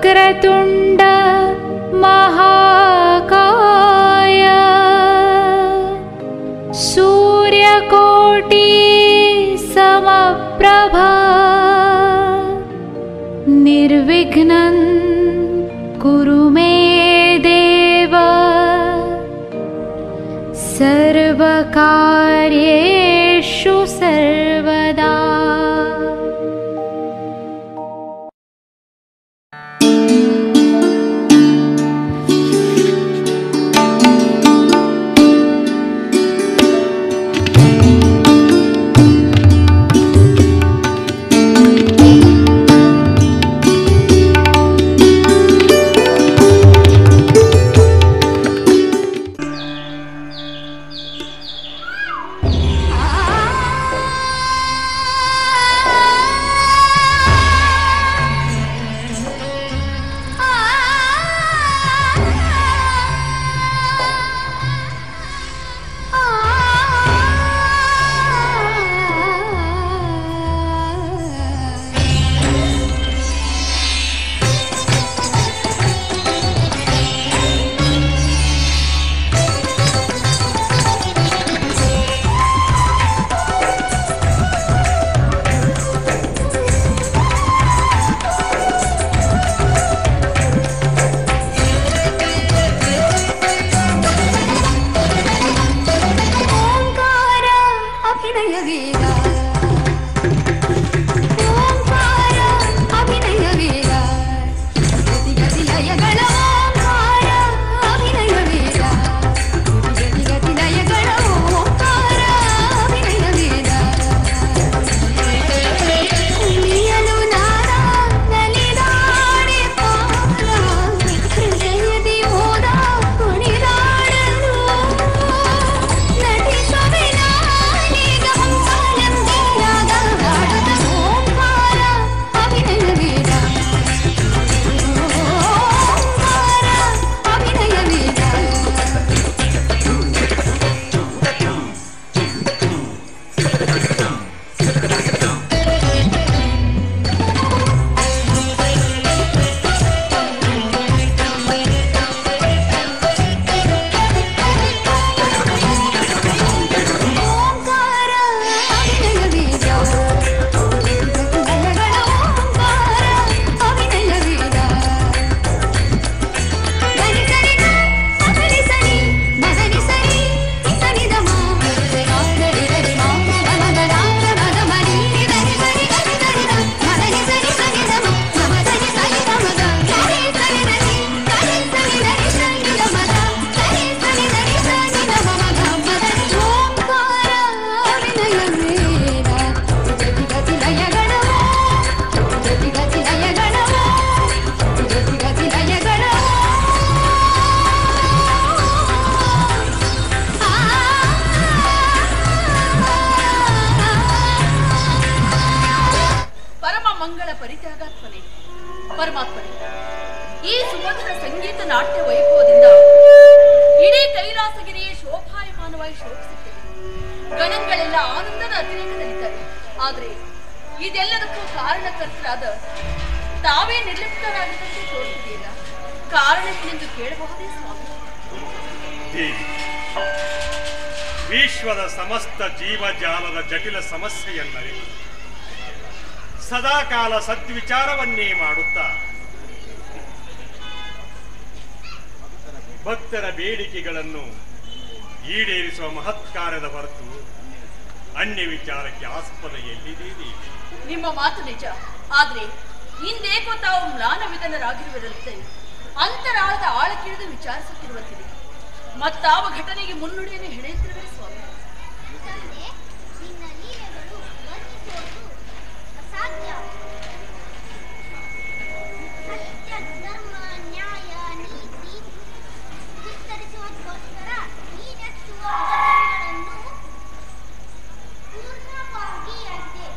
वक्रतुण्ड महाकाय सूर्यकोटि समप्रभा निर्विघ्नं कुरु मे देव सर्वकार्येषु सर्वदा ಓಂಕಾರ ಅಭಿನಯ ವೇದ ಓಂಕಾರ ಅಭಿನಯ ವೇದ ಗತಿ ಗತಿ ಲಯಗಳ ಓಂಕಾರ ಅಭಿನಯ ವೇದ ಗತಿ ಗತಿ ಲಯಗಳ ಓಂಕಾರ ಅಭಿನಯ ವೇದ ಕುಣಿಯಲು ನಾದ ನಲಿದಾಡೆ ಪಾರ ಹೃದಯದಿ ಹೋದ ಕುಣಿದಾಡಲು ನಟಿಸುವೆ ನಾನೀಗ ಹಂಸಲೆಂದಿರಾಗ ಹಾಡದ ಓಂಕಾರ ಅಭಿನಯ ವೇದ ಓಂಕಾರ ಅಭಿನಯ ವೇದ ಓಂಕಾರ ಅಭಿನಯ ವೇದ ಲಯಗಳ ಓಂಕಾರ ಅಭಿನಯ ವೇದ ಗರಿ ಸರಿ ಗ ಸರಿ ಸರಿ ಮಗರಿ ಸರಿ ಸರಿ ದ ಮಾ ಗರಿ ಗರಿ ಮಾ ಗ ಮ ಗ ರ ಗ ಮ ಗ ಮ ರಿ ಗರಿ ಸರಿ ಗರಿ ಸರಿ ದ ಮಗರಿ ಸರಿ ಸರಿ ದ ಮ ಗ ಮ ಸರಿ ಸರಿ ದ ಮ ಗ ಸರಿ ಸರಿ ದ ರಿ ಸರಿ ಸರಿ ದ ರಿ ಸರಿ ದ ಮ ಗ ಸರಿ ಸರಿ ದ ರಿ ಸರಿ ದ ಮ ಗ ಮ ಗ ರಿ ಓಂಕಾರ ಅಭಿನಯ ವೇದ ಗತಿ ಗತಿ ಲಯಗಳ ಗತಿ ಗತಿ ಲಯಗಳ ಗತಿ ಗತಿ ಲಯಗಳ ಪರಮ ಮಂಗಳ ಪರಿತ್ಯಾಗಾತ್ಮನೆ ಪರಮಾತ್ಮನೆ ಈ ಸುಮಧುರ ಸಂಗೀತ ನಾಟ್ಯ ವೈಭವದಿಂದ ಇಡೀ ಕೈಲಾಸಗಿರಿಯೇ ಶೋಭಾಯಮಾನವಾಗಿ ಶೋಭಿಸುತ್ತದೆ ಗಣಗಳೆಲ್ಲ ಆನಂದದ ಅತಿರೇಕದಲ್ಲಿದ್ದಾರೆ ಆದರೆ ಇದೆಲ್ಲದಕ್ಕೂ ಕಾರಣಕರ್ತರಾದ ತಾವೇ ನಿರ್ಲಿಪ್ತರಾಗಿದ್ದಂತೆ ತೋರುತ್ತಿದೆಯಲ್ಲ ಕಾರಣವೇನೆಂದು ಕೇಳಬಹುದೇ ಸ್ವಾಮಿ ದೇವಿ ವಿಶ್ವದ ಸಮಸ್ತ ಜೀವಜಾಲದ ಜಟಿಲ ಸಮಸ್ಯೆಯಲ್ಲವೇ ಸದಾಕಾಲ ಸದ್ವಿಚಾರವನ್ನೇ ಮಾಡುತ್ತಾ ಭಕ್ತರ ಬೇಡಿಕೆಗಳನ್ನು ಈಡೇರಿಸುವ ಮಹತ್ಕಾರ್ಯದ ಹೊರತು ಅನ್ಯ ವಿಚಾರಕ್ಕೆ ಆಸ್ಪದ ಎಲ್ಲಿದೆ ದೇವಿ ನಿಮ್ಮ ಮಾತು ನಿಜ ಆದ್ರೆ ಇಂದೇಕೋ ತಾವು ಮ್ಲಾನವಿಧನರಾಗಿರುವುದರಂತೆ ಅಂತರಾಳದ ಆಳಕ್ಕಿಳಿದು ವಿಚಾರಿಸುತ್ತಿರುವಂತಿದೆ ಮತ್ತಾವ ಘಟನೆಗೆ ಮುನ್ನುಡಿಯನ್ನು ಹೆಣೆಯುತ್ತಿರುವೆ ಸ್ವಾಮಿ ತಂದೆ ನಿನ್ನ ಲೀಲೆಗಳು ವರ್ಣಿಸೋದು ಅಸಾಧ್ಯ ಸತ್ಯ ಧರ್ಮ ನ್ಯಾಯ ನೀತಿ ವಿಸ್ತರಿಸುವುದಕ್ಕೋಸ್ಕರ ನೀನೆತ್ತುವ ಅವತಾರಗಳನ್ನು ಪೂರ್ಣವಾಗಿ ಅರಿತೆ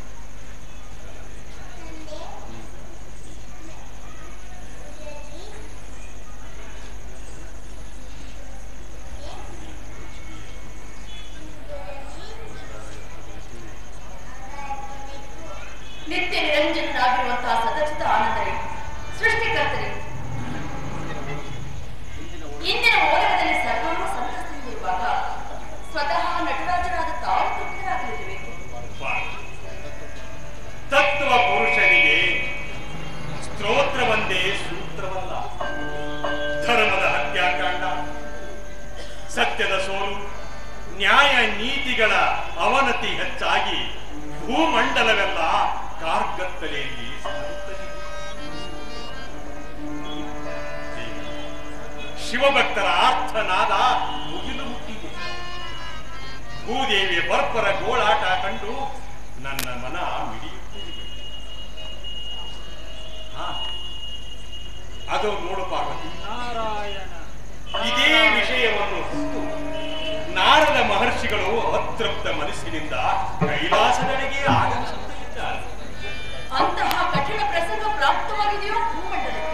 ತಂದೆ ನಿತ್ಯ ನಿರಂಜನನಾಗಿರುವಂತಹ ಸದಚಿತ ಆನಂದರೇ ಸೃಷ್ಟಿಕರ್ತ ಇಂದಿನ ಓದನದಲ್ಲಿ ಸರ್ವರೂ ಸಂತಸದಿಂದಿರುವಾಗ ಸ್ವತಃ ನಟರಾಜರಾದ ತಾವು ತೃಪ್ತರಾಗಲಿರಬೇಕು ಬಾ. ತತ್ವ ಪುರುಷನಿಗೆ ಸ್ತೋತ್ರವೊಂದೇ ಸೂತ್ರವಲ್ಲ ಧರ್ಮದ ಹತ್ಯಾಕಾಂಡ ಸತ್ಯದ ಸೋಲು ನ್ಯಾಯ ನೀತಿಗಳ ಅವನತಿ ಹೆಚ್ಚಾಗಿ ಭೂಮಂಡಲವೆಲ್ಲ ಕಾರ್ಗತ್ತಲೆಯಲ್ಲಿ ಸಾಗುತ್ತದೆ. ಶಿವಭಕ್ತರ ಆರ್ಥನಾದ ಮುಗಿಲು ಮುಟ್ಟಿದೆ ಭೂದೇವಿಯ ಬರ್ಪರ ಗೋಳಾಟ ಕಂಡು ನನ್ನ ಮನ ಮಿಡಿಯುತ್ತಿದೆ ಹಾ, ಅದು ನೋಡು ಪಾರ್ವತಿ ನಾರಾಯಣ ಇದೇ ವಿಷಯವನ್ನು ಹೊತ್ತು ನಾರದ ಮಹರ್ಷಿಗಳು ಅತೃಪ್ತ ಮನಸ್ಸಿನಿಂದ ಕೈಲಾಸದೆಡೆಗೆ ಆಗಮಿಸುತ್ತಿದ್ದಾರೆ ಅಂತಹ ಕಠಿಣ ಪ್ರಸಂಗ ಪ್ರಾಪ್ತವಾಗಿದೆಯೋ ಭೂಮಂಡಲಕ್ಕೆ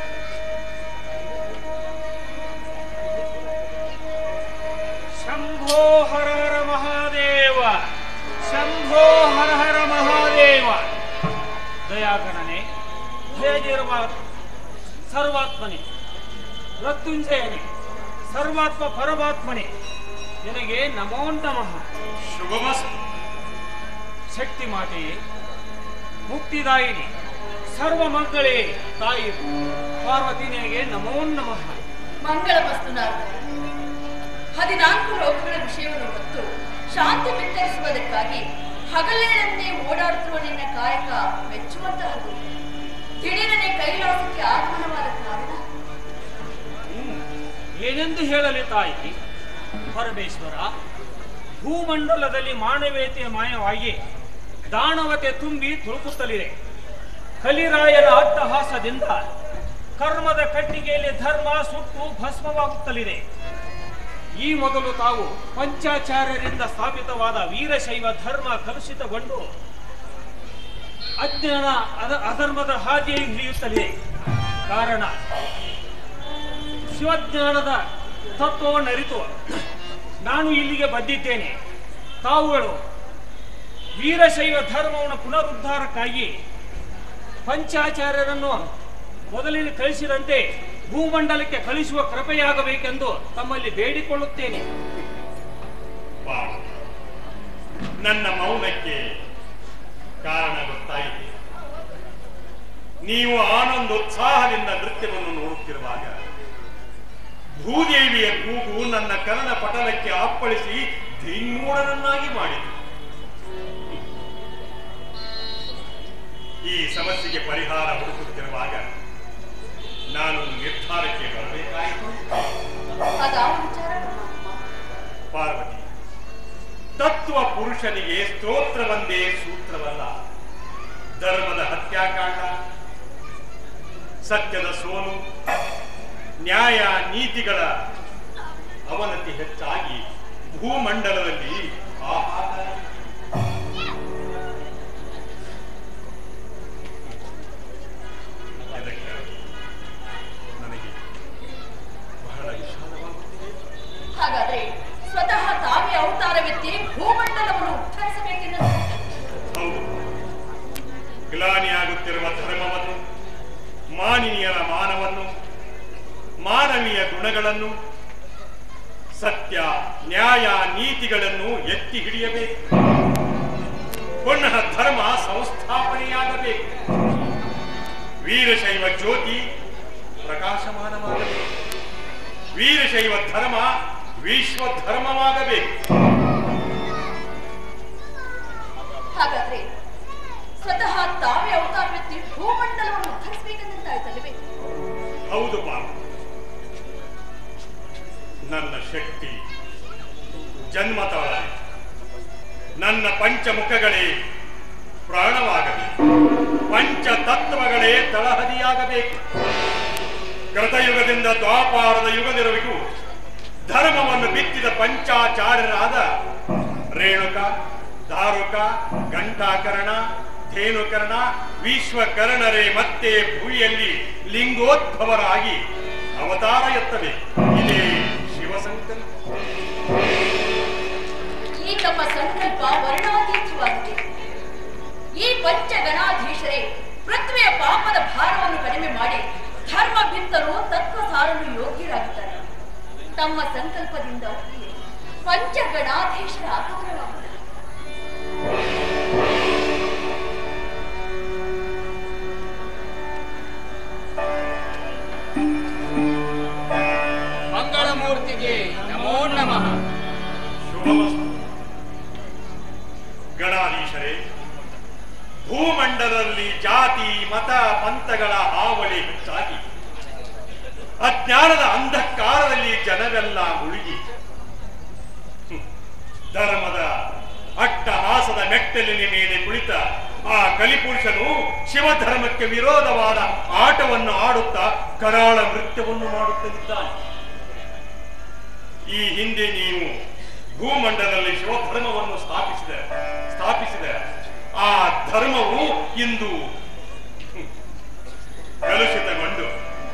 ಶಂಭೋ ಹರ ಹರ ಮಹಾದೇವ ಶಂಭೋ ಹರ ಹರ ಮಹಾದೇವ ದಯಾಗಣನೆ ಭಯದಿರುವ ಸರ್ವಾತ್ಮನೆ ಮೃತ್ಯುಂಜಯನೆ ಸರ್ವಾತ್ಮ ಪರಮಾತ್ಮನೆ ನಿನಗೆ ನಮೋ ನಮಃ ಶುಭಮಸ್ತು ಶಕ್ತಿ ಮಾತೆಯೇ ಮುಕ್ತಿದಾಯಿನಿ ಸರ್ವ ಮಂಗಳೇ ತಾಯಿ ಪಾರ್ವತಿ ನಿನಗೆ ನಮೋ ನಮಃ ಮಂಗಳ ವಸ್ತು ನಾರದರೆ ಹದಿನಾಲ್ಕು ಲೋಕಗಳ ವಿಷಯವನ್ನು ಹೊತ್ತು ಶಾಂತಿ ಬಿತ್ತರಿಸುವುದಕ್ಕಾಗಿ ಹಗಲಿನಂತೆ ಓಡಾಡುತ್ತಿರುವ ನಿನ್ನ ಕಾಯಕ ಮೆಚ್ಚುವಂತಹದು ದಿಢೀರನೆ ಕೈಲಾಸಕ್ಕೆ ಆಗಮನವಾದ ಕಾರಣ ಹ್ಮ್. ಏನೆಂದು ಹೇಳಲಿ ತಾಯಿ ಪರಮೇಶ್ವರ ಭೂಮಂಡಲದಲ್ಲಿ ಮಾನವೀಯತೆಯ ಮಾಯವಾಗಿ ದಾನವತೆ ತುಂಬಿ ತುಳುಕುತ್ತಲಿದೆ ಕಲಿರಾಯನ ಅಟ್ಟಹಾಸದಿಂದ ಕರ್ಮದ ಕಟ್ಟಿಗೆಯಲ್ಲಿ ಧರ್ಮ ಸುಟ್ಟು ಭಸ್ಮವಾಗುತ್ತಲಿದೆ ಈ ಮೊದಲು ತಾವು ಪಂಚಾಚಾರ್ಯರಿಂದ ಸ್ಥಾಪಿತವಾದ ವೀರಶೈವ ಧರ್ಮ ಕಲುಷಿತಗೊಂಡು ಅಜ್ಞಾನ ಅದ- ಅಧರ್ಮದ ಹಾದಿಯಲ್ಲಿ ಹಿಡಿಯುತ್ತಲಿದೆ ಕಾರಣ ಶಿವಜ್ಞಾನದ ತತ್ವವನ್ನು ಅರಿತು ನಾನು ಇಲ್ಲಿಗೆ ಬಂದಿದ್ದೇನೆ ತಾವುಗಳು ವೀರಶೈವ ಧರ್ಮವನ್ನು ಪುನರುದ್ಧಾರಕ್ಕಾಗಿ ಪಂಚಾಚಾರ್ಯರನ್ನು ಮೊದಲಿಗೆ ಕಳಿಸಿದಂತೆ ಭೂಮಂಡಲಕ್ಕೆ ಕಳಿಸುವ ಕೃಪೆಯಾಗಬೇಕೆಂದು ತಮ್ಮಲ್ಲಿ ಬೇಡಿಕೊಳ್ಳುತ್ತೇನೆ ಪಾರ್ವತಿ, ನನ್ನ ಮೌನಕ್ಕೆ ಕಾರಣ ಗೊತ್ತಾಯಿತು ನೀವು ಆನಂದೋತ್ಸಾಹದಿಂದ ನೃತ್ಯವನ್ನು ನೋಡುತ್ತಿರುವಾಗ ಭೂದೇವಿಯ ಕೂಗು ನನ್ನ ಕರ್ಣ ಪಟಲಕ್ಕೆ ಅಪ್ಪಳಿಸಿ ಧಿನ್ಮೂಢನನ್ನಾಗಿ ಮಾಡಿತು ಈ ಸಮಸ್ಯೆಗೆ ಪರಿಹಾರ ಹುಡುಕುತ್ತಿರುವಾಗ ನಾನು ನಿರ್ಧಾರಕ್ಕೆ ಬರಬೇಕಾಯಿತು ಅದಾವ ವಿಚಾರ ಪರಮಾತ್ಮ ಪಾರ್ವತಿ ತತ್ವ ಪುರುಷನಿಗೆ ಸ್ತೋತ್ರವೊಂದೇ ಸೂತ್ರವಲ್ಲ ಧರ್ಮದ ಹತ್ಯಾಕಾಂಡ ಸತ್ಯದ ಸೋಲು ನ್ಯಾಯ ನೀತಿಗಳ ಅವನತಿ ಹೆಚ್ಚಾಗಿ ಭೂಮಂಡಲದಲ್ಲಿ ಹಾಹಾಕಾರ ಇದಕ್ಕಾಗಿ ನನಗೆ ಬಹಳ ವಿಷಾದವಾಗುತ್ತಿದೆ ಹಾಗಾದ್ರೆ ಸ್ವತಃ ತಾವೇ ಅವತಾರವೆತ್ತಿ ಭೂಮಂಡಲವನ್ನು ಉದ್ಧರಿಸಬೇಕೆನ್ನುವುದು ಹೌದು ಗ್ಲಾನಿಯಾಗುತ್ತಿರುವ ಧರ್ಮವನ್ನು ಮಾನವೀಯರ ಮಾನವನ್ನು ಮಾನವೀಯ ಗುಣಗಳನ್ನು ಸತ್ಯ ನ್ಯಾಯ ನೀತಿಗಳನ್ನು ಎತ್ತಿ ಹಿಡಿಯಬೇಕು ಪುನಃ ಧರ್ಮ ಸಂಸ್ಥಾಪನೆಯಾಗಬೇಕು ವೀರಶೈವ ಜ್ಯೋತಿ ಪ್ರಕಾಶಮಾನವಾಗಬೇಕು ವೀರಶೈವ ಧರ್ಮ ವಿಶ್ವ ಧರ್ಮವಾಗಬೇಕು ಹಾಗಾದ್ರೆ ಸ್ವತಃ ತಾವೇ ಅವತಾರವೆತ್ತಿ ಭೂಮಂಡಲವನ್ನು ಉದ್ಧರಿಸಬೇಕೆಂದಂತಾಯ್ತಲ್ಲವೇ ಹೌದು ಪಾಪ ನನ್ನ ಶಕ್ತಿ ಜನ್ಮ ತಾಳಲಿ ನನ್ನ ಪಂಚಮುಖಗಳೇ ಪ್ರಾಣವಾಗಬೇಕು ಪಂಚ ತತ್ವಗಳೇ ತಳಹದಿಯಾಗಬೇಕು ಕೃತಯುಗದಿಂದ ದ್ವಾಪಾರದ ಯುಗದಿರುವಿಗೂ ಧರ್ಮವನ್ನು ಬಿತ್ತಿದ ಪಂಚಾಚಾರ್ಯರಾದ ರೇಣುಕ ದಾರುಕ ಘಂಟಾಕರಣ ಧೇನುಕರಣ ವಿಶ್ವಕರ್ಣರೇ ಮತ್ತೆ ಭೂಮಿಯಲ್ಲಿ ಲಿಂಗೋದ್ಭವರಾಗಿ ಅವತಾರ ಎತ್ತಬೇಕು ಇದೇ ಶಿವಸಂಕಲ್ಪ ಈ ತಮ್ಮ ಸಂಕಲ್ಪ ವರ್ಣಾತೀತವಾಗಿದೆ ಈ ಪಂಚಗಣಾಧೀಶರೇ ಪೃಥ್ವಿಯ ಪಾಪದ ಭಾರವನ್ನು ಕಡಿಮೆ ಮಾಡಿ ಧರ್ಮ ಬಿತ್ತಲು ತತ್ವ ಸಾರಲು ಯೋಗ್ಯರಾಗಿದ್ದಾರೆ ತಮ್ಮ ಸಂಕಲ್ಪದಿಂದ ಒಪ್ಪಿಯೇ ಪಂಚಗಣಾಧೀಶರ ಆಗಮನವಾಗುತ್ತದೆ ಮಂಗಳಮೂರ್ತಿಗೆ ನಮೋ ನಮಃ ಶುಭಮಸ್ತು ಗಣಾಧೀಶರೇ ಭೂಮಂಡಲದಲ್ಲಿ ಜಾತಿ ಮತ ಪಂಥಗಳ ಹಾವಳಿ ಹೆಚ್ಚಾಗಿ ಅಜ್ಞಾನದ ಅಂಧಕಾರದಲ್ಲಿ ಜನವೆಲ್ಲ ಮುಳುಗಿ ಹ್ಮ್. ಧರ್ಮದ ಅಟ್ಟಹಾಸದ ಮೆಟ್ಟಲಿನ ಮೇಲೆ ಕುಳಿತ ಆ ಕಲಿಪುರುಷನು ಶಿವಧರ್ಮಕ್ಕೆ ವಿರೋಧವಾದ ಆಟವನ್ನು ಆಡುತ್ತಾ ಕರಾಳ ನೃತ್ಯವನ್ನು ಮಾಡುತ್ತಲಿದ್ದಾನೆ ಈ ಹಿಂದೆ ನೀವು ಭೂಮಂಡಲದಲ್ಲಿ ಶಿವಧರ್ಮವನ್ನು ಸ್ಥಾಪಿಸಿದ ಸ್ಥಾಪಿಸಿದ ಆ ಧರ್ಮವು ಇಂದು ಹ್ಮ್, ಕಲುಷಿತಗೊಂಡು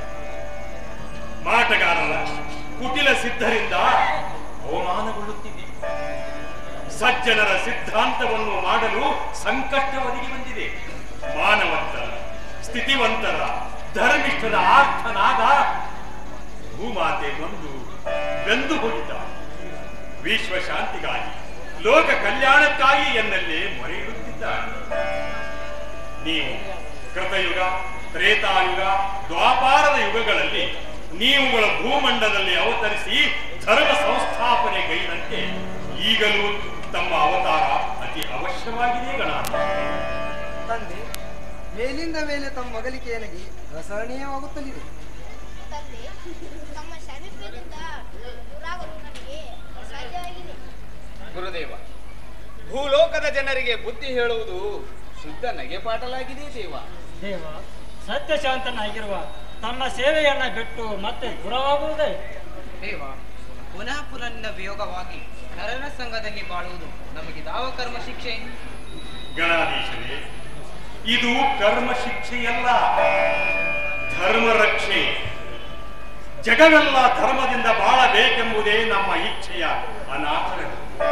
ಮಾಟಗಾರರ ಕುಟಿಲ ಸಿದ್ಧರಿಂದ ಅವಮಾನಗೊಳ್ಳುತ್ತಿದೆ ಸಜ್ಜನರ ಸಿದ್ಧಾಂತವನ್ನು ಮಾಡಲು ಸಂಕಷ್ಟ ಒದಗಿ ಬಂದಿದೆ ಮಾನವಂತರ ಸ್ಥಿತಿವಂತರ ಧರ್ಮಿಷ್ಠರ ಆರ್ಥನಾದ ಭೂಮಾತೆ ಬಂದು ಬೆಂದು ಹೋಗಿದ್ದ ವಿಶ್ವ ಶಾಂತಿಗಾಗಿ ಲೋಕ ಕಲ್ಯಾಣಕ್ಕಾಗಿ ಎನ್ನಲ್ಲೇ ಮೊರೆಯಿಡುತ್ತಿದ್ದಾನೆ ನೀವು ಕೃತಯುಗ ತ್ರೇತಾಯುಗ ದ್ವಾಪಾರದ ಯುಗಗಳಲ್ಲಿ ನೀವುಗಳ ಭೂಮಂಡಲದಲ್ಲಿ ಅವತರಿಸಿ ಧರ್ಮ ಸಂಸ್ಥಾಪನೆ ಗೈದಂತೆ ಈಗಲೂ ತಮ್ಮ ಅವತಾರ ಅತಿ ಅವಶ್ಯವಾಗಿದೆ ಗಣ ತಂದೆ ಮೇಲಿಂದ ಮೇಲೆ ತಮ್ಮ ಮಗಲಿಕೆ ನನಗೆ ಅಸಹನೀಯವಾಗುತ್ತಲಿದೆ ತಂದೆ ತಮ್ಮ ಸಾಮೀಪ್ಯದಿಂದ ದೂರಾಗಲು ನನಗೆ ಅಸಾಧ್ಯವಾಗಿದೆ ಗುರುದೇವ ಭೂಲೋಕದ ಜನರಿಗೆ ಬುದ್ಧಿ ಹೇಳುವುದು ಶುದ್ಧ ನಗೆಪಾಟಲಾಗಿದೆ ದೇವ ದೇವ ಸತ್ಯಶಾಂತನಾಗಿರುವ ತಮ್ಮ ಸೇವೆಯನ್ನ ಬಿಟ್ಟು ಮತ್ತೆ ದೂರವಾಗುವುದೇ ದೇವ ಪುನಃ ಪುನಃ ವಿಯೋಗವಾಗಿ ನರನ ಸಂಘದಲ್ಲಿ ಬಾಳುವುದು ನಮಗೆ ಯಾವ ಕರ್ಮ ಶಿಕ್ಷೆ ಗಣಾಧೀಶರೇ ಇದು ಕರ್ಮ ಶಿಕ್ಷೆಯಲ್ಲ ಧರ್ಮ ರಕ್ಷೆ ಜಗವೆಲ್ಲ ಧರ್ಮದಿಂದ ಬಾಳಬೇಕೆಂಬುದೇ ನಮ್ಮ ಇಚ್ಛೆಯ ಅನಾಥರ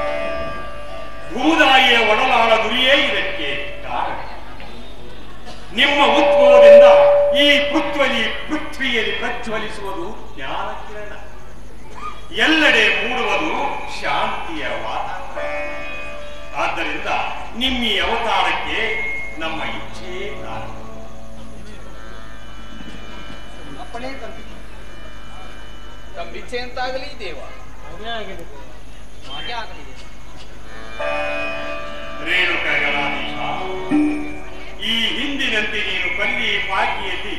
ಭೂದಾಯಿಯ ಒಡಲಾಳ ಗುರಿಯೇ ಇದಕ್ಕೆ ಕಾರಣ ನಿಮ್ಮ ಉದ್ಭವದಿಂದ ಈ ಪೃಥ್ವಿ ಪೃಥ್ವಿಯಲ್ಲಿ ಪ್ರಜ್ವಲಿಸುವುದು ಜ್ಞಾನ ಕಿರಣ ಎಲ್ಲೆಡೆ ಮೂಡುವುದು ಶಾಂತಿಯ ವಾತಾವರಣ ಆದ್ದರಿಂದ ನಿಮ್ಮ ಈ ಅವತಾರಕ್ಕೆ ನಮ್ಮ ಇಚ್ಛೆಯೇ ಕಾರಣ ಅಪ್ಪಣೆ ತಂದೆ ತಮ್ಮಿಚ್ಛೆ ಅಂತಾಗಲಿ ದೇವ ಹಾಗೇ ಆಗಿದೆ ದೇವ. ಹಾಗೆ ಆಗಲಿದೆ ರೇಣುಕ ಗಣಾಧೀಶ ಈ ಹಿಂದಿನಂತೆ ನೀನು ಕಲ್ಲಿ ಪಾಕಿಯಲ್ಲಿ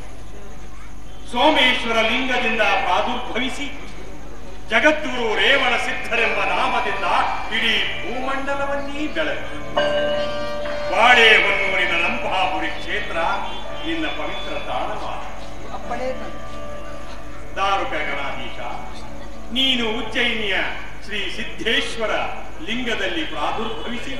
ಸೋಮೇಶ್ವರ ಲಿಂಗದಿಂದ ಪ್ರಾದುರ್ಭವಿಸಿ ಜಗದ್ಗುರು ರೇವಣ ಸಿದ್ಧರೆಂಬ ನಾಮದಿಂದ ಇಡೀ ಭೂಮಂಡಲವನ್ನೇ ಬೆಳೆದು ಬಾಳೆಹೊನ್ನೂರಿನ ಲಂಬಾಪುರಿ ಕ್ಷೇತ್ರ ನಿನ್ನ ಪವಿತ್ರ ತಾಣವಾದ ಅಪ್ಪಣೆ ತಂದೆ ದಾರುಕ ಗಣಾಧೀಶ ನೀನು ಉಜ್ಜಯಿನಿಯ ಶ್ರೀ ಸಿದ್ದೇಶ್ವರ ಲಿಂಗದಲ್ಲಿ ಪ್ರಾದುರ್ಭವಿಸಿ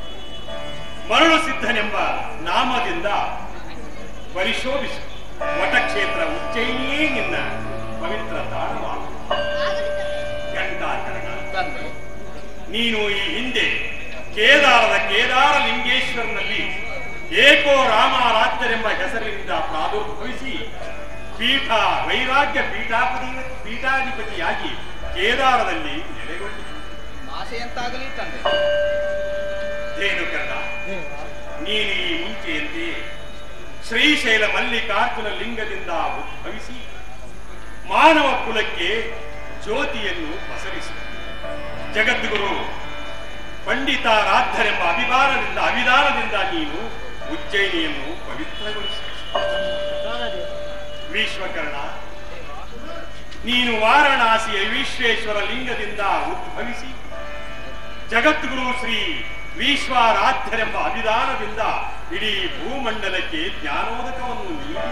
ಮರಳು ಸಿದ್ಧನೆಂಬ ನಾಮದಿಂದ ಪರಿಶೋಧಿಸು ವಟಕ್ಷೇತ್ರ ಉಜ್ಜಯಿನಿಯೇ ನಿನ್ನ ಪವಿತ್ರ ತಾಣವಾದ ಆಗಲಿ ತಂದೆ ಘಂಟಾಕರಣ ತಂದೆ ನೀನು ಈ ಹಿಂದೆ ಕೇದಾರದ ಕೇದಾರ ಲಿಂಗೇಶ್ವರನಲ್ಲಿ ಏಕೋ ರಾಮಾರಾಧ್ಯರೆಂಬ ಹೆಸರಿನಿಂದ ಪ್ರಾದುರ್ಭವಿಸಿ ಪೀಠ ವೈರಾಗ್ಯ ಪೀಠಾಪತಿ ಪೀಠಾಧಿಪತಿಯಾಗಿ ಕೇದಾರದಲ್ಲಿ ನೆಲೆಗೊಂಡಿತು ಆಸೆ ಅಂತಾಗಲಿ ತಂದೆ ಧೇನುಕರ್ಣ ದೇವ ನೀನು ಈ ಮುಂಚೆಯಂತೆ ಶ್ರೀಶೈಲ ಮಲ್ಲಿಕಾರ್ಜುನ ಲಿಂಗದಿಂದ ಉದ್ಭವಿಸಿ ಮಾನವ ಕುಲಕ್ಕೆ ಜ್ಯೋತಿಯನ್ನು ಪಸರಿಸಿ ಜಗದ್ಗುರು ಪಂಡಿತಾರಾಧ್ಯರೆಂಬ ಅಭಿಮಾನದಿಂದ ಅಭಿಧಾನದಿಂದ ನೀನು ಉಜ್ಜಯಿನಿಯನ್ನು ಪವಿತ್ರಗೊಳಿಸಿ ಪ್ರಸಾದ ದೇವ. ವಿಶ್ವಕರ್ಣ ನೀನು ವಾರಣಾಸಿಯ ವಿಶ್ವೇಶ್ವರ ಲಿಂಗದಿಂದ ಉದ್ಭವಿಸಿ ಜಗದ್ಗುರು ಶ್ರೀ ವಿಶ್ವಾರಾಧ್ಯರೆಂಬ ಅಭಿಧಾನದಿಂದ ಇಡೀ ಭೂಮಂಡಲಕ್ಕೆ ಜ್ಞಾನೋದಕವನ್ನು ನೀಡಿ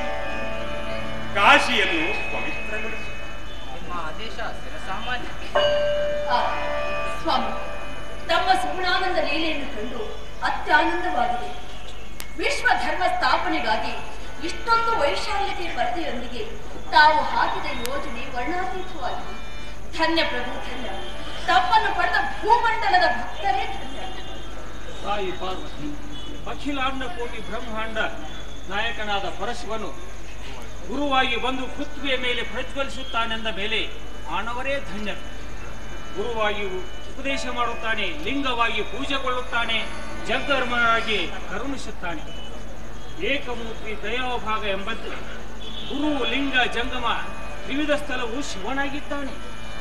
ಕಾಶಿಯನ್ನು ಪವಿತ್ರಗೊಳಿಸಿ ನಿಮ್ಮ ಆದೇಶ ಶಿರಸಾಮಾನ್ಯ ಆ, ಸ್ವಾಮಿ ತಮ್ಮ ಸುಗುಣಾನಂದ ಲೀಲೆಯನ್ನು ಕಂಡು ಅತ್ಯಾನಂದವಾಗಿದೆ ವಿಶ್ವ ಧರ್ಮ ಸ್ಥಾಪನೆಗಾಗಿ ಇಷ್ಟೊಂದು ವೈಶಾಲ್ಯತೆ ಪರದೆಯೊಂದಿಗೆ ತಾವು ಹಾಕಿದ ಯೋಜನೆ ವರ್ಣಾತೀತವಾಗಿದೆ ಧನ್ಯ ಪ್ರಭು ಧನ್ಯ ತಮ್ಮನ್ನು ಪಡೆದ ಭೂಮಂಡಲದ ಭಕ್ತರೇ ಧನ್ಯ ತಾಯಿ ಪಾರ್ವತಿ ಅಖಿಲಾಂಡ ಕೋಟಿ ಬ್ರಹ್ಮಾಂಡ ನಾಯಕನಾದ ಪರಶಿವನು ಗುರುವಾಗಿ ಬಂದು ಪೃಥ್ವಿಯ ಮೇಲೆ ಪ್ರಜ್ವಲಿಸುತ್ತಾನೆಂದ ಮೇಲೆ ಮಾನವರೇ ಧನ್ಯರು ಗುರುವಾಗಿ ಉಪದೇಶ ಮಾಡುತ್ತಾನೆ ಲಿಂಗವಾಗಿ ಪೂಜೆಗೊಳ್ಳುತ್ತಾನೆ ಜಗಧರ್ಮನಾಗಿ ಕರುಣಿಸುತ್ತಾನೆ ಏಕಮೂರ್ತಿ ದಯಾಭಾಗ ಎಂಬಂತೆ ಗುರು ಲಿಂಗ ಜಂಗಮ ತ್ರಿವಿಧ ಸ್ಥಳವು ಶಿವನಾಗಿದ್ದಾನೆ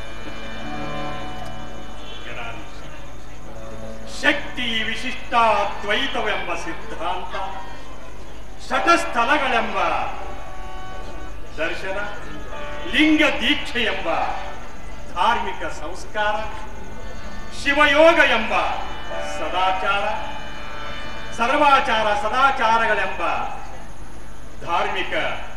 ಗಣಾಧೀಶ. ಶಕ್ತಿ ವಿಶಿಷ್ಟ ದ್ವೈತವೆಂಬ ಸಿದ್ಧಾಂತ ಶತಸ್ಥಲಗಳೆಂಬ ದರ್ಶನ ಲಿಂಗ ದೀಕ್ಷೆ ಎಂಬ ಧಾರ್ಮಿಕ ಸಂಸ್ಕಾರ ಶಿವಯೋಗ ಎಂಬ ಸದಾಚಾರ ಸರ್ವಾಚಾರ ಸದಾಚಾರಗಳೆಂಬ ಧಾರ್ಮಿಕ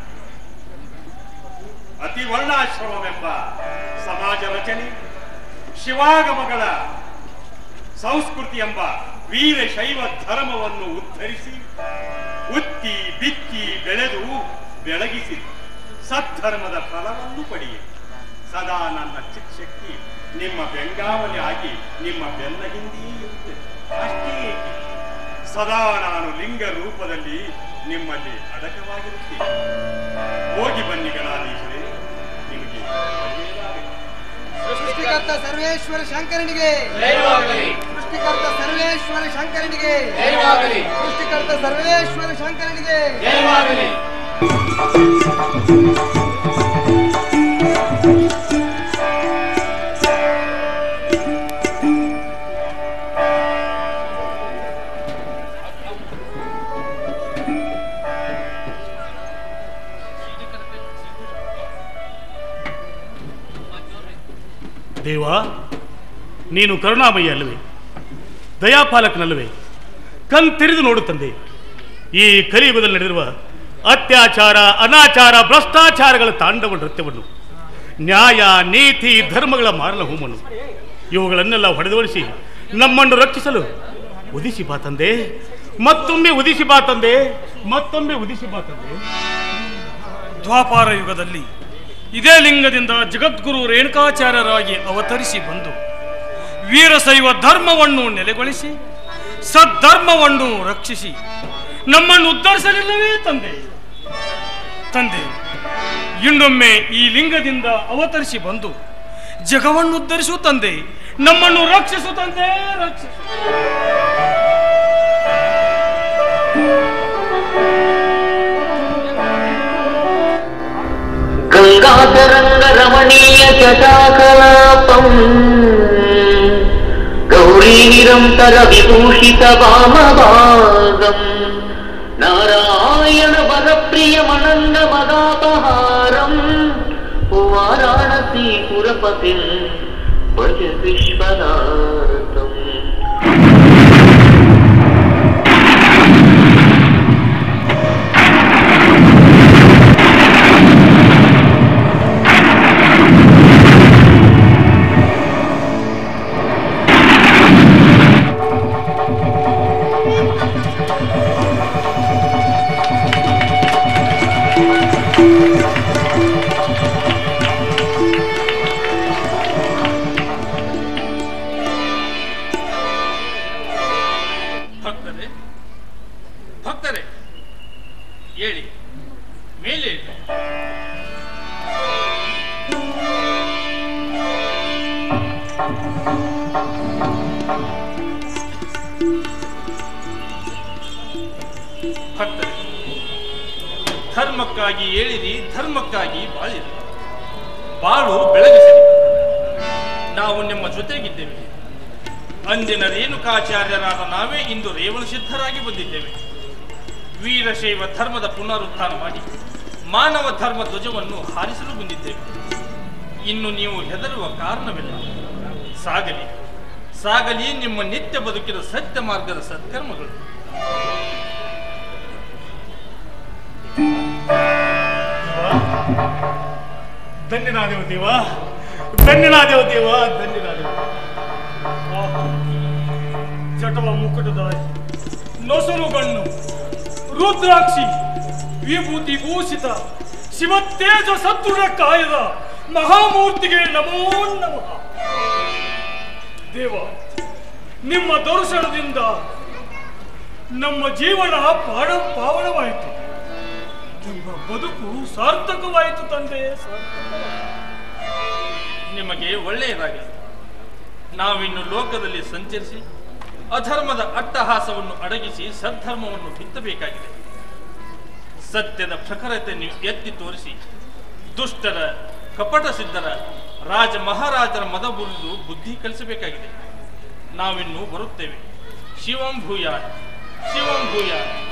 ಅತಿವರ್ಣಾಶ್ರಮವೆಂಬ ಸಮಾಜ ರಚನೆ ಶಿವಾಗಮಗಳ ಸಂಸ್ಕೃತಿ ಎಂಬ ವೀರಶೈವ ಧರ್ಮವನ್ನು ಉದ್ಧರಿಸಿ ಉತ್ತಿ ಬಿತ್ತಿ ಬೆಳೆದು ಬೆಳಗಿಸಿ ಸದ್ಧರ್ಮದ ಫಲವನ್ನು ಪಡೆಯಿರಿ ಸದಾ ನನ್ನ ಚಿತ್ಶಕ್ತಿ ನಿಮ್ಮ ಬೆಂಗಾವಲಿ ಆಗಿ ನಿಮ್ಮ ಬೆನ್ನ ಹಿಂದೆಯೇ ಇರುತ್ತದೆ ಅಷ್ಟೇ ಏಕೆ ಸದಾ ನಾನು ಲಿಂಗ ರೂಪದಲ್ಲಿ ನಿಮ್ಮಲ್ಲಿ ಅಡಕವಾಗಿರುತ್ತೇನೆ ಹೋಗಿ ಬನ್ನಿ ಗಣಾಧೀಶರೇ ನಿಮಗೆ ಒಳ್ಳೆಯದಾಗಲಿ. ಸೃಷ್ಟಿಕರ್ತ ಸರ್ವೇಶ್ವರ ಶಂಕರನಿಗೆ ಜಯವಾಗಲಿ. ಸೃಷ್ಟಿಕರ್ತ ಸರ್ವೇಶ್ವರ ಶಂಕರನಿಗೆ ಜಯವಾಗಲಿ. ಸೃಷ್ಟಿಕರ್ತ ಸರ್ವೇಶ್ವರ ಶಂಕರನಿಗೆ ಜಯವಾಗಲಿ ದೇವ ನೀನು ಕರುಣಾಮಯಿ ಅಲ್ಲವೇ ದಯಾಪಾಲಕನಲ್ಲವೇ ಕಣ್ ತೆರೆದು ನೋಡು ತಂದೆ ಈ ಕಲಿಯುಗದಲ್ಲಿ ನಡೆದಿರುವ ಅತ್ಯಾಚಾರ ಅನಾಚಾರ ಭ್ರಷ್ಟಾಚಾರಗಳ ತಾಂಡವ ನೃತ್ಯವನ್ನು ನ್ಯಾಯ ನೀತಿ ಧರ್ಮಗಳ ಮಾರಣ ಹೋಮವನ್ನು ಇವುಗಳನ್ನೆಲ್ಲ ಹೊಡೆದೊಳಿಸಿ ನಮ್ಮನ್ನು ರಕ್ಷಿಸಲು ಉದಿಸಿ ಬಾ ತಂದೆ ಮತ್ತೊಮ್ಮೆ ಉದಿಸಿ ಬಾ ತಂದೆ ಮತ್ತೊಮ್ಮೆ ಉದಿಸಿ ಬಾ ತಂದೆ ದ್ವಾಪಾರ ಯುಗದಲ್ಲಿ ಇದೇ ಲಿಂಗದಿಂದ ಜಗದ್ಗುರು ರೇಣುಕಾಚಾರ್ಯರಾಗಿ ಅವತರಿಸಿ ಬಂದು ವೀರಶೈವ ಧರ್ಮವನ್ನು ನೆಲೆಗೊಳಿಸಿ ಸದ್ಧರ್ಮವನ್ನು ರಕ್ಷಿಸಿ ನಮ್ಮನ್ನು ಉದ್ಧರಿಸಲಿಲ್ಲವೇ ತಂದೆ ತಂದೆ ಇನ್ನೊಮ್ಮೆ ಈ ಲಿಂಗದಿಂದ ಅವತರಿಸಿ ಬಂದು ಜಗವನ್ನು ಉದ್ಧರಿಸು ತಂದೆ ನಮ್ಮನ್ನು ರಕ್ಷಿಸು ತಂದೆ ರಕ್ಷಿಸು गङ्गातरङ्गरमणीय जटाकलापम् गौरीनिरन्तरविभूषितवामभागम् नारायण वरप्रियमनन्दमदापहारम् वाराणसीपुरपतिम् भज विश्वनाथम् ಭಕ್ತರೇ ಭಕ್ತರೇ ಹೇಳಿ ಮೇಲೆ ಹೇಳಿ. ಭಕ್ತರೇ ಧರ್ಮಕ್ಕಾಗಿ ಹೇಳಿರಿ ಧರ್ಮಕ್ಕಾಗಿ ಬಾಳಿರಿ ಬಾಳು ಬೆಳಗಿಸಿರಿ ನಾವು ನಿಮ್ಮ ಜೊತೆಗಿದ್ದೇವೆ ಅಂದಿನ ರೇಣುಕಾಚಾರ್ಯರಾದ ನಾವೇ ಇಂದು ರೇವಣ ಸಿದ್ಧರಾಗಿ ಬಂದಿದ್ದೇವೆ ವೀರಶೈವ ಧರ್ಮದ ಪುನರುತ್ಥಾನ ಮಾಡಿ ಮಾನವ ಧರ್ಮ ಧ್ವಜವನ್ನು ಹಾರಿಸಲು ಬಂದಿದ್ದೇವೆ ಇನ್ನು ನೀವು ಹೆದರುವ ಕಾರಣವಿಲ್ಲ ಸಾಗಲಿ ಸಾಗಲಿ ನಿಮ್ಮ ನಿತ್ಯ ಬದುಕಿನ ಸತ್ಯ ಮಾರ್ಗದ ಸತ್ಕರ್ಮಗಳು ಧನ್ಯನಾದೆವು ದೇವ ಧನ್ಯನಾದೆವು ದೇವ ಧನ್ಯನಾದೆವು ಆಹಾ. ಜಟವ ಮುಕುಟದ ನೊಸರುಗಣ್ಣು ರುದ್ರಾಕ್ಷಿ ವಿಭೂತಿ ಭೂಷಿತ ಶಿವತೇಜ ಸದೃಢ ಕಾಯದ ಮಹಾಮೂರ್ತಿಗೆ ನಮೋ ನಮಃ ದೇವ ನಿಮ್ಮ ದರ್ಶನದಿಂದ ನಮ್ಮ ಜೀವನ ಪಾಡ ಪಾವನವಾಯಿತು ನಮ್ಮ ಬದುಕು ಸಾರ್ಥಕವಾಯಿತು ತಂದೆ ಸಾರ್ಥಕವಾಯಿತು. ನಿಮಗೆ ಒಳ್ಳೆಯದಾಗಲಿ ನಾವಿನ್ನು ಲೋಕದಲ್ಲಿ ಸಂಚರಿಸಿ ಅಧರ್ಮದ ಅಟ್ಟಹಾಸವನ್ನು ಅಡಗಿಸಿ ಸದ್ಧರ್ಮವನ್ನು ಬಿತ್ತಬೇಕಾಗಿದೆ ಸತ್ಯದ ಪ್ರಖರತೆಯನ್ನು ಎತ್ತಿ ತೋರಿಸಿ ದುಷ್ಟರ ಕಪಟ ಸಿದ್ಧರ ರಾಜ ಮಹಾರಾಜರ ಮದ ಮುರಿದು ಬುದ್ಧಿ ಕಲಿಸಬೇಕಾಗಿದೆ ನಾವಿನ್ನು ಬರುತ್ತೇವೆ ಶಿವಂ ಭೂಯ ಶಿವಂ ಭೂಯ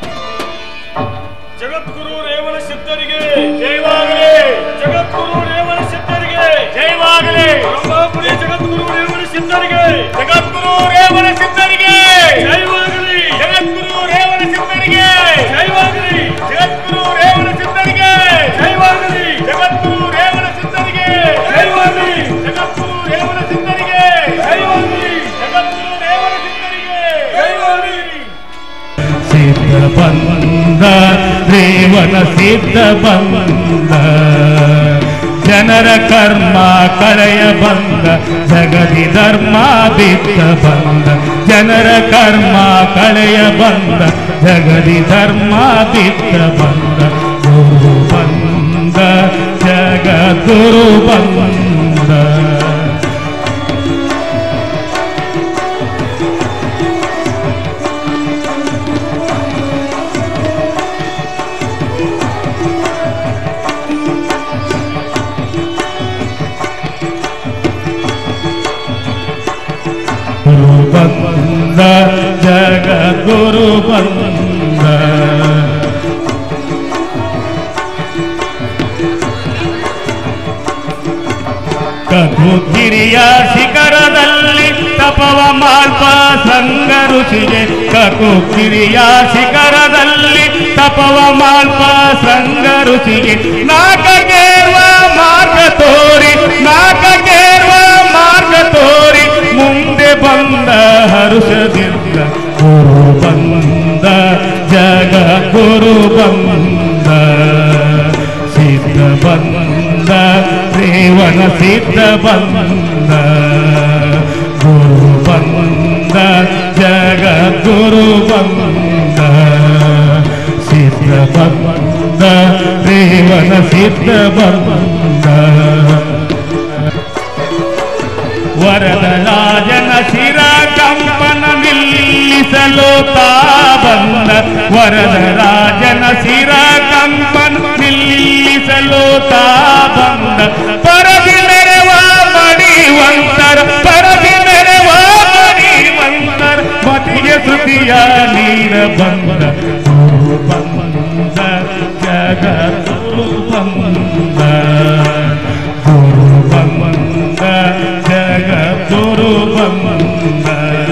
ಜಗದ್ಗುರು ರೇವಣ ಸಿದ್ಧರಿಗೆ ಜಯವಾಗಲಿ ಜಗದ್ಗುರು ರೇವಣ ಸಿದ್ಧರಿಗೆ ಜಯವಾಗಲಿ ರಂಭಾಪುರಿ ಜಗದ್ಗುರು ರೇವಣ ಸಿದ್ಧರಿಗೆ ಜಗದ್ಗುರು ರೇವಣ ಸಿದ್ಧರಿಗೆ ಜಯವಾಗಲಿ ಜಗದ್ಗುರು ರೇವಣ ಸಿದ್ಧರಿಗೆ ಜಯವಾಗಲಿ ಜಗದ್ಗುರು ರೇವಣ ಸಿದ್ಧರಿಗೆ ಜಯವಾಗಲಿ ಜಗದ್ಗುರು ರೇವಣ ಸಿದ್ಧರಿಗೆ ಜಯವಾಗಲಿ ಜಗದ್ಗುರು ರೇವಣ ಸಿದ್ಧರಿಗೆ ಜಯವಾಗಲಿ ಜಗದ್ಗುರು ರೇವಣ ಸಿದ್ಧರಿಗೆ ಜಯವಾಗಲಿ ಸಿದ್ಧ ಬಂದ ರೇವನ ಸಿದ್ಧ ಬಂದ ಜನರ ಕರ್ಮ ಕಳೆಯ ಬಂದ ಜಗದಿ ಧರ್ಮ ಬಿದ್ದ ಬಂದ ಜನರ ಕರ್ಮ ಕಳೆಯ ಬಂದ ಜಗದಿ ಧರ್ಮ ಬಿದ್ದ ಬಂದ ಗುರು ಬಂದ ಜಗದ್ಗುರು ಬಂದ ಗುರು ಬಂದ ಜಗದ್ಗುರು ಬಂದ ಕಕುಗಿರಿಯ ಶಿಖರದಲ್ಲಿ ತಪವ ಮಾಲ್ಪ ಸಂಗ ಋಷಿಗೆ ಕಕುಗಿರಿಯ ಶಿಖರದಲ್ಲಿ ತಪವ ಮಾಲ್ಪ ಸಂಗ ಋಷಿಗೆ ನಾಕಗೇರ್ವ ಮಾರ್ಗ ತೋರಿ ನಾಕಗೇರ್ವ ಮಾರ್ಗ ತೋರಿ ಮುಂದೆ ಬಂದ ಹರುಷದಿಂದ ಗುರು ಬಂದ ಜಗ ಗುರು ಬಂದ ಸಿದ್ಧ ಬಂದ ರೇವಣ ಸಿದ್ಧ ಬಂದ ಗುರು ಬಂದ ಜಗ ಗುರು ಬಂದ ಸಿದ್ಧ ಬಂದ ರೇವಣ ಸಿದ್ಧ ಬಂದ ವರದ ರಾಜನ ಶಿರ ಕಂಪನ ನಿಲ್ಲಿಸಲು ತಾ ಬಂದ ವರದ ರಾಜನ ಶಿರ ಕಂಪನ ನಿಲ್ಲಿಸಲು ತಾ ಬಂದ ಪರದಿ ಮೆರವ ಮಣಿವಂತರ ಪರದಿ ಮೆರವ ಮಣಿವಂತರ ಮತಿಗೆ ಶ್ರುತಿಯ ನೀರ ಬಂದ ಗುರು ಬಂದ ಜಗದ್ಗುರು ಬಂದ ಗುರು ಬಂದ ಜಗದ್ಗುರು ಬಂದ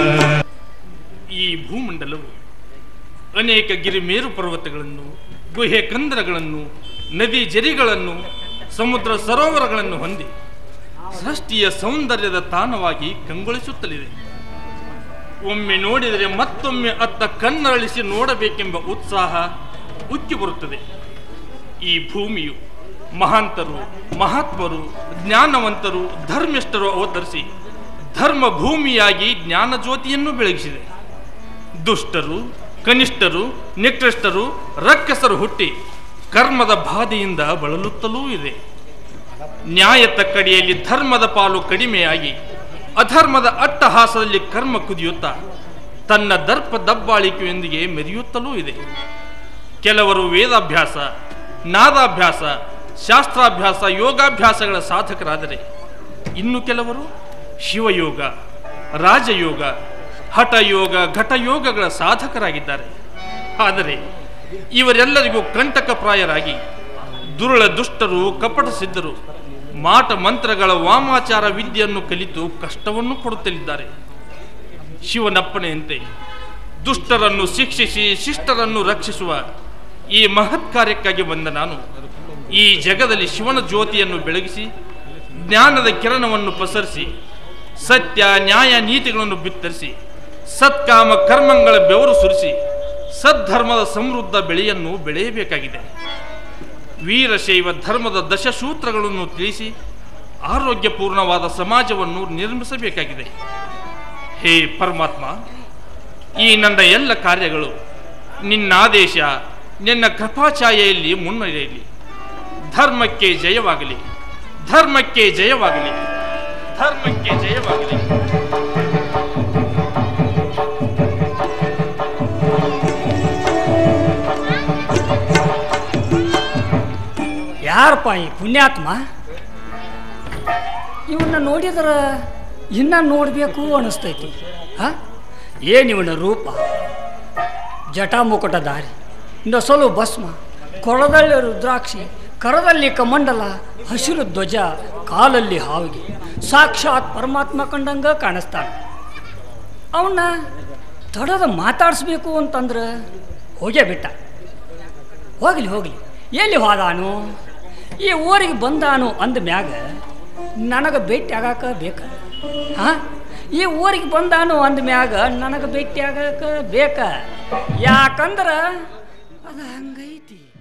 ಈ ಭೂಮಂಡಲವು ಅನೇಕ ಗಿರಿಮೇರು ಪರ್ವತಗಳನ್ನು ಗುಹೆ ಕಂದರಗಳನ್ನು ನದಿ ಜರಿಗಳನ್ನು ಸಮುದ್ರ ಸರೋವರಗಳನ್ನು ಹೊಂದಿ ಸೃಷ್ಟಿಯ ಸೌಂದರ್ಯದ ತಾಣವಾಗಿ ಕಂಗೊಳಿಸುತ್ತಲಿದೆ ಒಮ್ಮೆ ನೋಡಿದರೆ ಮತ್ತೊಮ್ಮೆ ಅತ್ತ ಕಣ್ಣರಳಿಸಿ ನೋಡಬೇಕೆಂಬ ಉತ್ಸಾಹ ಉಕ್ಕಿ ಬರುತ್ತದೆ ಈ ಭೂಮಿಯು ಮಹಾಂತರು ಮಹಾತ್ಮರು ಜ್ಞಾನವಂತರು ಧರ್ಮಿಷ್ಠರು ಅವತರಿಸಿ ಧರ್ಮ ಭೂಮಿಯಾಗಿ ಜ್ಞಾನ ಜ್ಯೋತಿಯನ್ನು ಬೆಳಗಿಸಿದೆ ದುಷ್ಟರು ಕನಿಷ್ಠರು ನಿಕೃಷ್ಟರು ರಕ್ಕಸರು ಹುಟ್ಟಿ ಕರ್ಮದ ಬಾಧೆಯಿಂದ ಬಳಲುತ್ತಲೂ ಇದೆ ನ್ಯಾಯ ತಕ್ಕಡಿಯಲ್ಲಿ ಧರ್ಮದ ಪಾಲು ಕಡಿಮೆಯಾಗಿ ಅಧರ್ಮದ ಅಟ್ಟಹಾಸದಲ್ಲಿ ಕರ್ಮ ಕುದಿಯುತ್ತಾ ತನ್ನ ದರ್ಪ ದಬ್ಬಾಳಿಕೆಯೊಂದಿಗೆ ಮೆರೆಯುತ್ತಲೂ ಇದೆ ಕೆಲವರು ವೇದಾಭ್ಯಾಸ ನಾದಾಭ್ಯಾಸ ಶಾಸ್ತ್ರಾಭ್ಯಾಸ ಯೋಗಾಭ್ಯಾಸಗಳ ಸಾಧಕರಾದರೆ ಇನ್ನು ಕೆಲವರು ಶಿವಯೋಗ ರಾಜಯೋಗ ಹಠಯೋಗ ಘಟಯೋಗಗಳ ಸಾಧಕರಾಗಿದ್ದಾರೆ ಆದರೆ ಇವರೆಲ್ಲರಿಗೂ ಕಂಟಕಪ್ರಾಯರಾಗಿ ದುರುಳ ದುಷ್ಟರು ಕಪಟ ಸಿದ್ಧರು ಮಾಟ ಮಂತ್ರಗಳ ವಾಮಾಚಾರ ವಿದ್ಯೆಯನ್ನು ಕಲಿತು ಕಷ್ಟವನ್ನು ಕೊಡುತ್ತಲಿದ್ದಾರೆ ಶಿವನಪ್ಪಣೆಯಂತೆ ದುಷ್ಟರನ್ನು ಶಿಕ್ಷಿಸಿ ಶಿಷ್ಟರನ್ನು ರಕ್ಷಿಸುವ ಈ ಮಹತ್ ಕಾರ್ಯಕ್ಕಾಗಿ ಬಂದ ನಾನು ಈ ಜಗದಲ್ಲಿ ಶಿವನ ಜ್ಯೋತಿಯನ್ನು ಬೆಳಗಿಸಿ ಜ್ಞಾನದ ಕಿರಣವನ್ನು ಪಸರಿಸಿ ಸತ್ಯ ನ್ಯಾಯ ನೀತಿಗಳನ್ನು ಬಿತ್ತರಿಸಿ ಸತ್ಕಾಮ ಕರ್ಮಗಳ ಬೆವರು ಸುರಿಸಿ ಸದ್ಧರ್ಮದ ಸಮೃದ್ಧ ಬೆಳೆಯನ್ನು ಬೆಳೆಯಬೇಕಾಗಿದೆ ವೀರಶೈವ ಧರ್ಮದ ದಶಸೂತ್ರಗಳನ್ನು ತಿಳಿಸಿ ಆರೋಗ್ಯಪೂರ್ಣವಾದ ಸಮಾಜವನ್ನು ನಿರ್ಮಿಸಬೇಕಾಗಿದೆ ಹೇ ಪರಮಾತ್ಮ ಈ ನನ್ನ ಎಲ್ಲ ಕಾರ್ಯಗಳು ನಿನ್ನ ಆದೇಶ ನಿನ್ನ ಕೃಪಾಛಾಯೆಯಲ್ಲಿ ಮುನ್ನಡೆಯಲಿ ಧರ್ಮಕ್ಕೆ ಜಯವಾಗಲಿ ಧರ್ಮಕ್ಕೆ ಜಯವಾಗಲಿ ಧರ್ಮಕ್ಕೆ ಜಯವಾಗಲಿ ಯಾರಪ್ಪ ಈ ಪುಣ್ಯಾತ್ಮ ಇವನ್ನ ನೋಡಿದ್ರೆ ಇನ್ನ ನೋಡಬೇಕು ಅನಿಸ್ತೈತಿ ಹಾ ಏನಿವನ ರೂಪ ಜಟಾಮುಕುಟ ದಾರಿ ನೊಸಲು ಭಸ್ಮ ಕೊಳದಲ್ಲಿ ರುದ್ರಾಕ್ಷಿ ಕರದಲ್ಲಿ ಕಮಂಡಲ ಹಸಿರು ಧ್ವಜ ಕಾಲಲ್ಲಿ ಹಾವಿಗೆ ಸಾಕ್ಷಾತ್ ಪರಮಾತ್ಮ ಕಂಡಂಗ ಕಾಣಿಸ್ತಾನೆ ಅವನ್ನ ತಡದ ಮಾತಾಡಿಸ್ಬೇಕು ಅಂತಂದ್ರೆ ಹೋಗೇ ಬಿಟ್ಟ ಹೋಗ್ಲಿ ಹೋಗ್ಲಿ ಎಲ್ಲಿ ಹೋದಾನು ಈ ಊರಿಗೆ ಬಂದಾನು ಅಂದ ಮ್ಯಾಗ ನನಗೆ ಭೇಟಿ ಆಗಾಕ ಬೇಕ ಹಾ ಈ ಊರಿಗೆ ಬಂದಾನು ಅಂದ ಮ್ಯಾಗ ನನಗೆ ಭೇಟಿ ಆಗಾಕ ಬೇಕ ಯಾಕಂದ್ರೆ ಅದು ಹಂಗೈತಿ